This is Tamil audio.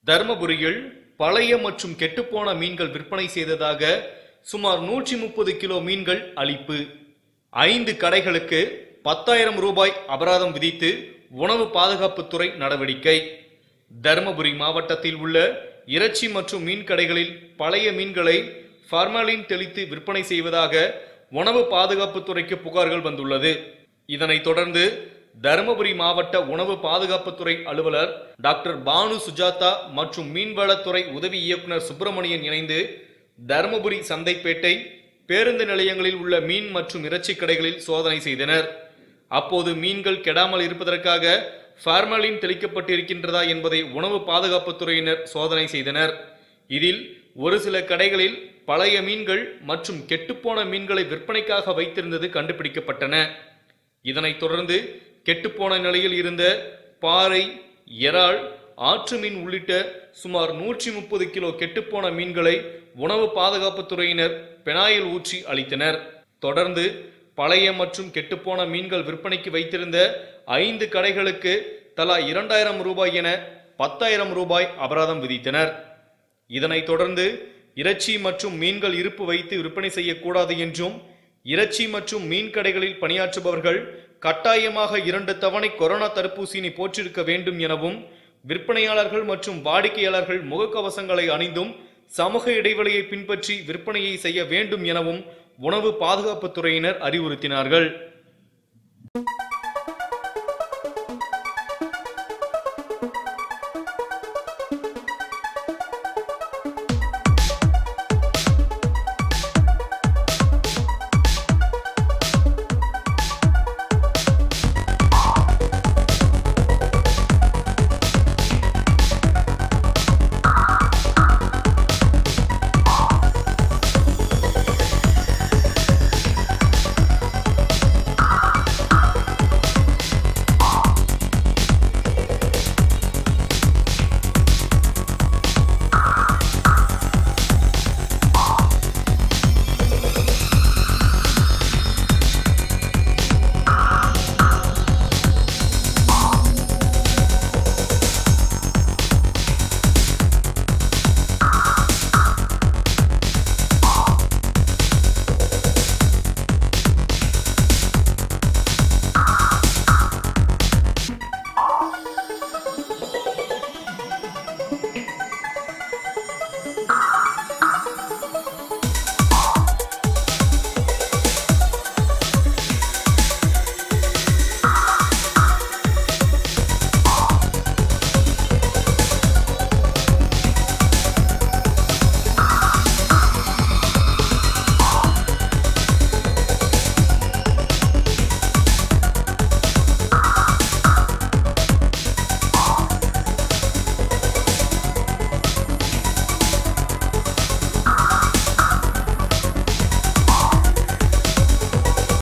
தருமபுரியில் பழைய மற்றும் கெட்டுப்போன மீன்கள் விற்பனை செய்ததாக சுமார் நூற்றி முப்பது கிலோ மீன்கள் அளிப்பு ஐந்து கடைகளுக்கு பத்தாயிரம் ரூபாய் அபராதம் விதித்து உணவு பாதுகாப்புத்துறை நடவடிக்கை தருமபுரி மாவட்டத்தில் உள்ள இறைச்சி மற்றும் மீன் கடைகளில் பழைய மீன்களை ஃபார்மாலின் தெளித்து விற்பனை செய்வதாக உணவு பாதுகாப்புத்துறைக்கு புகார்கள் வந்துள்ளது இதனைத் தொடர்ந்து தருமபுரி மாவட்ட உணவு பாதுகாப்புத்துறை அலுவலர் டாக்டர் பானு சுஜாதா மற்றும் மீன்வளத்துறை உதவி இயக்குனர் சுப்பிரமணியன் இணைந்து தருமபுரி சந்தைப்பேட்டை பேருந்து நிலையங்களில் உள்ள மீன் மற்றும் இறைச்சி கடைகளில் சோதனை செய்தனர் அப்போது மீன்கள் கெடாமல் இருப்பதற்காக ஃபார்மலின் தெளிக்கப்பட்டிருக்கின்றதா என்பதை உணவு பாதுகாப்புத்துறையினர் சோதனை செய்தனர் இதில் ஒரு சில கடைகளில் பழைய மீன்கள் மற்றும் கெட்டுப்போன மீன்களை விற்பனைக்காக வைத்திருந்தது கண்டுபிடிக்கப்பட்டன இதனைத் தொடர்ந்து கெட்டுப்போன நிலையில் இருந்த பாறை எறால் ஆற்று மீன் உள்ளிட்ட சுமார் நூற்றி முப்பது கிலோ கெட்டுப்போன மீன்களை உணவு பாதுகாப்புத்துறையினர் பெனாயில் ஊற்றி அளித்தனர் தொடர்ந்து பழைய மற்றும் கெட்டுப்போன மீன்கள் விற்பனைக்கு வைத்திருந்த ஐந்து கடைகளுக்கு தலா இரண்டாயிரம் ரூபாய் என பத்தாயிரம் ரூபாய் அபராதம் விதித்தனர் இதனைத் தொடர்ந்து இறைச்சி மற்றும் மீன்கள் இருப்பு வைத்து விற்பனை செய்யக்கூடாது என்றும் இறைச்சி மற்றும் மீன் கடைகளில் பணியாற்றுபவர்கள் கட்டாயமாக இரண்டு தவணை கொரோனா தடுப்பூசியினை போற்றிருக்க வேண்டும் எனவும் விற்பனையாளர்கள் மற்றும் வாடிக்கையாளர்கள் முகக்கவசங்களை அணிந்தும் சமூக இடைவெளியை பின்பற்றி விற்பனையை செய்ய வேண்டும் எனவும் உணவு பாதுகாப்புத்துறையினர் அறிவுறுத்தினார்கள்